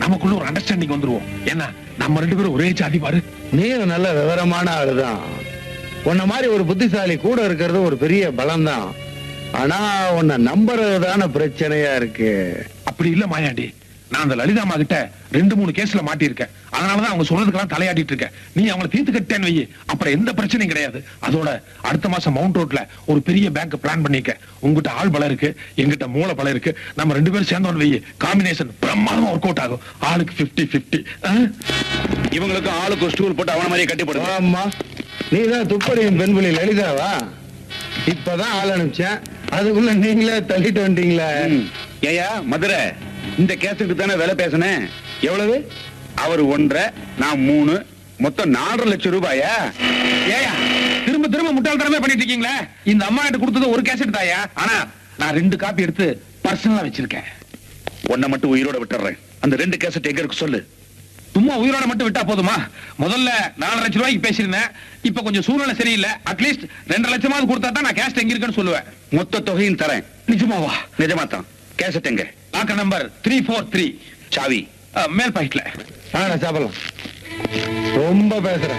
நமக்குள்ள ஒரு அண்டர்ஸ்டாண்டிங் வந்துருவோம் என்ன நம்ம ரெண்டு பேரும் ஒரே ஜாதி பாரு நீயும் நல்ல விவரமான ஆளுதான் உன்ன மாதிரி ஒரு புத்திசாலி கூட இருக்கிறது ஒரு பெரிய பலம்தான் ஆனா உன்னை நம்புறது தானே பிரச்சனையா இருக்கு அப்படி இல்ல மாயாண்டி நான் அந்த லலிதா அம்மா கிட்ட ரெண்டு மூணு கேஸ்ல மாட்டியிருக்கேன் அதனாலதான் அவங்க சொல்றதுக்கெல்லாம் தலையாட்டிட்டு இருக்கேன் நீ அவங்கள தீர்த்து கட்டேன்னு வை அப்புறம் எந்த பிரச்சனையும் கிடையாது அதோட அடுத்த மாசம் மவுண்ட் ரோட்ல ஒரு பெரிய பேங்க் பிளான் பண்ணிக்க உங்ககிட்ட ஆள் பலம் இருக்கு எங்கிட்ட மூளை பலம் இருக்கு நம்ம ரெண்டு பேரும் சேர்ந்தோம் வை காம்பினேஷன் பிரமாதமா ஒர்க் அவுட் ஆகும் ஆளுக்கு 50 50 இவங்களுக்கு ஆளுக்கு ஒரு ஸ்டூல் போட்டு அவன மாதிரியே கட்டி போடுங்க ஆமா நீதான் துப்பறியும் பெண்புலி லலிதாவா இப்பதான் ஆள் அனுப்பிச்சேன் அதுக்குள்ள நீங்களே தள்ளிட்டு வந்துட்டீங்களே ம். ஏய்யா மதுரை இந்த கேஸுக்கு தானே விலை பேசினேன் எவ்வளவு அவர் ஒன்றரை நான் மூணு மொத்தம் நாலரை லட்சம் ரூபாயா ஏயா திரும்ப திரும்ப முட்டாள்தனமே பண்ணிட்டு இருக்கீங்களே இந்த அம்மா கிட்ட கொடுத்தது ஒரு கேசட் தாயா ஆனா நான் ரெண்டு காப்பி எடுத்து பர்சனலா வச்சிருக்கேன் உன்னை மட்டும் உயிரோட விட்டுறேன் அந்த ரெண்டு கேசட் எங்க இருக்கு சொல்லு சும்மா உயிரோட மட்டும் விட்டா போதுமா முதல்ல நாலு லட்சம் ரூபாய்க்கு பேசியிருந்தேன் இப்ப கொஞ்சம் சூழ்நிலை சரியில்லை அட்லீஸ்ட் ரெண்டு லட்சமாவது கொடுத்தா தான் நான் கேஸ்ட் எங்க இருக்குன்னு சொல்லுவேன் மொத்த தொகையும் தரேன் நிஜமாவா நிஜமா தான் கேசட் எங்க locker number three four three சாவி மேல் பாக்கெட்ல ஆனா சாப்பிடலாம் ரொம்ப பேசுறேன்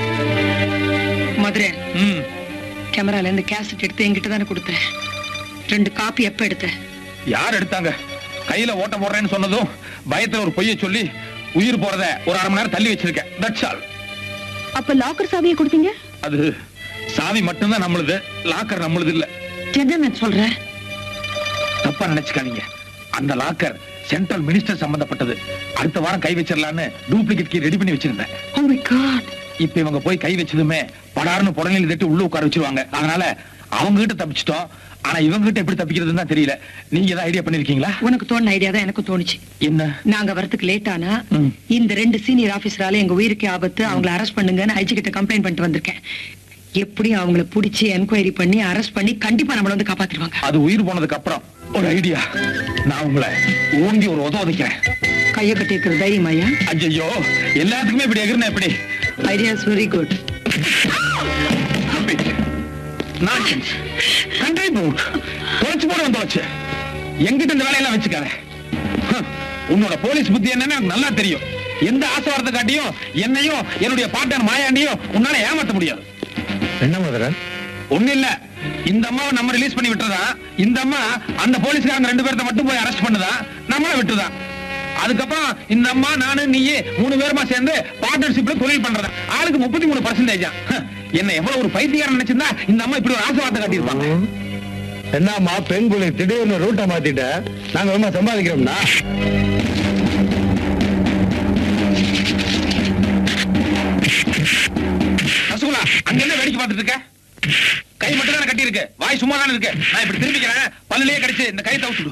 மதுரை ம் கேமரால இருந்து கேசட் எடுத்து என்கிட்ட தானே கொடுத்தேன் ரெண்டு காப்பி எப்ப எடுத்த யார் எடுத்தாங்க கையில ஓட்ட போடுறேன்னு சொன்னதும் பயத்துல ஒரு பொய்யை சொல்லி உயிர் போறத ஒரு அரை மணி நேரம் தள்ளி வச்சிருக்கேன் தட்ஸ் ஆல் அப்ப லாக்கர் சாவியை கொடுத்தீங்க அது சாவி மட்டும்தான் நம்மளுது லாக்கர் நம்மளுது இல்ல என்ன நான் சொல்றேன் தப்பா நினைச்சுக்காதீங்க அந்த லாக்கர் சென்ட்ரல் மினிஸ்டர் சம்பந்தப்பட்டது அடுத்த வாரம் கை வச்சிடலான்னு டூப்ளிகேட் கீ ரெடி பண்ணி வச்சிருந்தேன் ஓ மை காட் இப்ப இவங்க போய் கை வச்சதுமே படாருன்னு புடனையில தட்டி உள்ள உட்கார வச்சிருவாங்க அதனால அவங்க கிட்ட தப்பிச்சிட்டோம் ஆனா இவங்க கிட்ட எப்படி தப்பிக்கிறதுன்னு தான் தெரியல நீங்க ஏதாவது ஐடியா பண்ணிருக்கீங்களா உனக்கு தோணுன ஐடியா தான் எனக்கு தோணுச்சு என்ன நாங்க வரதுக்கு லேட் ஆனா ம். இந்த ரெண்டு சீனியர் ஆபீசரால எங்க உயிருக்கு ஆபத்து அவங்கள அரெஸ்ட் பண்ணுங்கன்னு ஐஜி கிட்ட கம்ப்ளைண்ட் பண்ணிட்டு வந்திருக்கேன் எப்படி அவங்கள புடிச்சு என்கொயரி பண்ணி அரெஸ்ட் பண்ணி கண்டிப்பா நம்மள வந்து காப்பாத்திடுவாங்க அது உயிர் போனதுக்கு அப்புறம் ஒரு ஐடியா நான் உங்களை ஓங்கி ஒரு உதவ வைக்கிறேன் கைய கட்டி இருக்கிற தைரியம் ஐயா ஐயோ எல்லாத்துக்குமே இப்படி எகிர்னா எப்படி ideas very good nonsense country பூட் தொலைச்சு போட வந்து தொலைச்சு எங்கிட்ட இந்த வேலையெல்லாம் வச்சுக்காத ஹம், உன்னோட போலீஸ் புத்தி என்னன்னு எனக்கு நல்லா தெரியும் எந்த ஆசவாரத்தை காட்டியும் என்னையும் என்னுடைய பாட்டன் மாயாண்டியும் உன்னால ஏமாத்த முடியாது என்ன மதுரை ஒண்ணு இல்ல இந்த அம்மாவை நம்ம ரிலீஸ் பண்ணி விட்டுறதா இந்த அம்மா அந்த போலீஸ்காரங்க ரெண்டு பேர்த்த மட்டும் போய் அரெஸ்ட் பண்ணுதா நம்மள விட்டுதா அதுக்கப்புறம் இந்த அம்மா நானு நீயே மூணு பேருமா சேர்ந்து பார்ட்னர்ஷிப்ல தொழில் பண்றதா ஆளுக்கு முப்பத்தி மூணு பர்சன்டேஜ் என்ன எவ்வளவு ஒரு பைத்தியக்காரன் நினைச்சிருந்தா இந்த அம்மா இப்படி ஒரு ஆசைவார்த்தை காட்டியிருப்பாங்க என்னம்மா பெண் புலி திடீர்னு ரூட்டை மாத்திட்ட நாங்க ரொம்ப சம்பாதிக்கிறோம்னா ரசகுல்லா அங்க என்ன வேடிக்கை பார்த்துட்டு இருக்க கை மட்டும் தானே கட்டி இருக்கு வாய் சும்மா தானே இருக்கு நான் இப்படி திரும்பிக்கிறேன் பல்லுலயே கடிச்சு இந்த கை தவிச்சுடு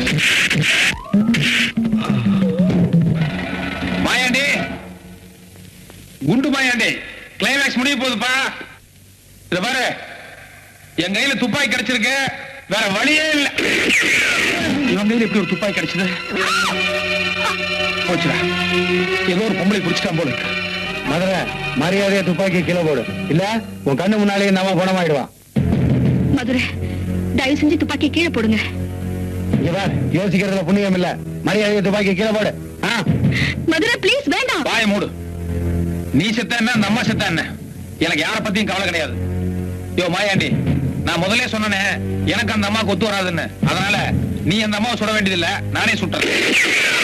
மாயாண்டி குண்டு மாயாண்டி கிளைமேக்ஸ் முடிய போகுதுப்பா இத பாரு என் கையில துப்பாக்கி கிடைச்சிருக்கு வேற வழியே இல்ல இவன் கையில எப்படி ஒரு துப்பாக்கி கிடைச்சது போச்சுடா ஏதோ ஒரு பொம்பளை பிடிச்சிட்டான் போல இருக்கு மதுரை மரியாதையா துப்பாக்கி கீழே போடு இல்ல உன் கண்ணு முன்னாலேயே நம்ம குணமாயிடுவான் மதுரை தயவு செஞ்சு துப்பாக்கி கீழே போடுங்க இங்க பார் யோசிக்கிறதுல புண்ணியம் இல்ல மரியாதையா துப்பாக்கி கீழே போடு ஆ மதுரை ப்ளீஸ் வேண்டாம் வாய மூடு நீ செத்த என்ன அந்த அம்மா செத்த என்ன எனக்கு யார பத்தியும் கவலை கிடையாது யோ மாயாண்டி நான் முதல்ல சொன்னனே எனக்கு அந்த அம்மா கொத்து வராதுன்னு அதனால நீ அந்த அம்மாவை சுட வேண்டியதில்லை நானே சுட்டுறேன்